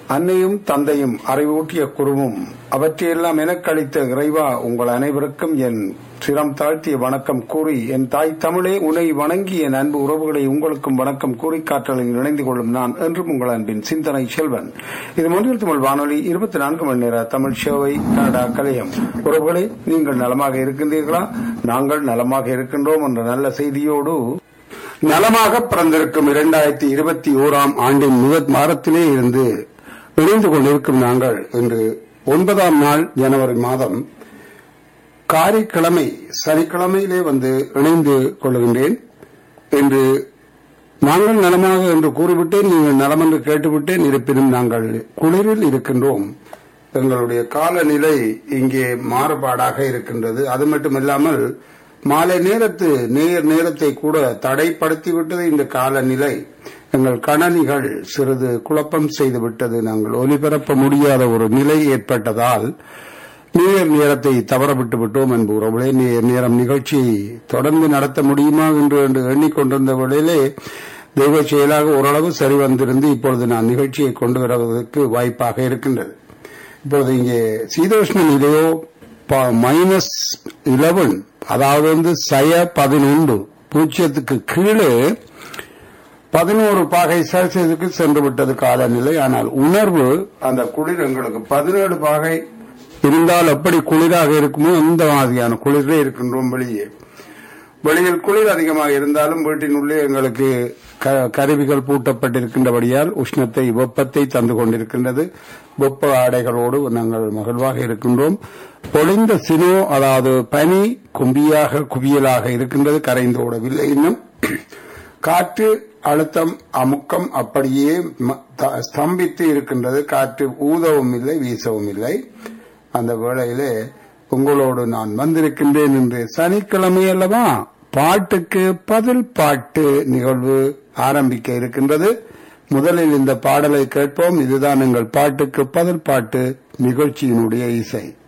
அன்னையும் தந்தையும் அறிவூட்டிய குருவும் அவற்றையெல்லாம் எனக்களித்த இறைவா உங்கள் அனைவருக்கும் என் சிரம் தாழ்த்திய வணக்கம் கூறி என் தாய் தமிழே உன்னை வணங்கி என் அன்பு உறவுகளை உங்களுக்கும் வணக்கம் கூறி காற்றலில் இணைந்து கொள்ளும் நான் என்றும் உங்கள் அன்பின் சிந்தனை செல்வன் இது மொழியில் தமிழ் வானொலி இருபத்தி நான்கு மணி நேர தமிழ் சேவை கனடா கலையம் உறவுகளே நீங்கள் நலமாக இருக்கின்றீர்களா நாங்கள் நலமாக இருக்கின்றோம் என்ற நல்ல செய்தியோடு நலமாக பிறந்திருக்கும் இரண்டாயிரத்தி இருபத்தி ஓராம் ஆண்டின் முதல் வாரத்திலே இருந்து இணைந்து கொண்டிருக்கும் நாங்கள் இன்று ஒன்பதாம் நாள் ஜனவரி மாதம் காரிக்கிழமை சனிக்கிழமையிலே வந்து இணைந்து கொள்கின்றேன் என்று நாங்கள் நலமாக என்று கூறிவிட்டேன் நீங்கள் நலம் என்று கேட்டுவிட்டேன் இருப்பினும் நாங்கள் குளிரில் இருக்கின்றோம் எங்களுடைய காலநிலை இங்கே மாறுபாடாக இருக்கின்றது அது மட்டுமில்லாமல் மாலை நேரத்து நேர் நேரத்தை கூட தடைப்படுத்திவிட்டது இந்த காலநிலை எங்கள் கணனிகள் சிறிது குழப்பம் செய்து விட்டது நாங்கள் ஒலிபரப்ப முடியாத ஒரு நிலை ஏற்பட்டதால் நேர் நேரத்தை தவறவிட்டு விட்டோம் என்பவர்களே நேர் நேரம் நிகழ்ச்சியை தொடர்ந்து நடத்த முடியுமா என்று என்று எண்ணிக்கொண்டிருந்த வேளையிலே தெய்வ செயலாக ஓரளவு சரி வந்திருந்து இப்பொழுது நான் நிகழ்ச்சியை கொண்டு வருவதற்கு வாய்ப்பாக இருக்கின்றது இப்பொழுது இங்கே சீதோஷ்ண நிலையோ மைனஸ் இலவன் அதாவது வந்து சய பதினொன்று பூஜ்ஜியத்துக்கு கீழே பதினோரு பாகை செல்சியஸுக்கு சென்று விட்டது காலநிலை ஆனால் உணர்வு அந்த குளிர் எங்களுக்கு பதினேழு பாகை இருந்தால் எப்படி குளிராக இருக்குமோ அந்த மாதிரியான குளிரே இருக்கின்றோம் வெளியே வெளியில் குளிர் அதிகமாக இருந்தாலும் வீட்டின் உள்ளே எங்களுக்கு கருவிகள் பூட்டப்பட்டிருக்கின்றபடியால் உஷ்ணத்தை வெப்பத்தை தந்து கொண்டிருக்கின்றது வெப்ப ஆடைகளோடு நாங்கள் மகிழ்வாக இருக்கின்றோம் பொழிந்த சினோ அதாவது பனி கும்பியாக குவியலாக இருக்கின்றது கரைந்து ஓடவில்லை இன்னும் காற்று அழுத்தம் அமுக்கம் அப்படியே ஸ்தம்பித்து இருக்கின்றது காற்று ஊதவும் இல்லை வீசவும் இல்லை அந்த வேளையிலே உங்களோடு நான் வந்திருக்கின்றேன் என்று சனிக்கிழமை அல்லவா பாட்டுக்கு பதில் பாட்டு நிகழ்வு ஆரம்பிக்க இருக்கின்றது முதலில் இந்த பாடலை கேட்போம் இதுதான் எங்கள் பாட்டுக்கு பதில் பாட்டு நிகழ்ச்சியினுடைய இசை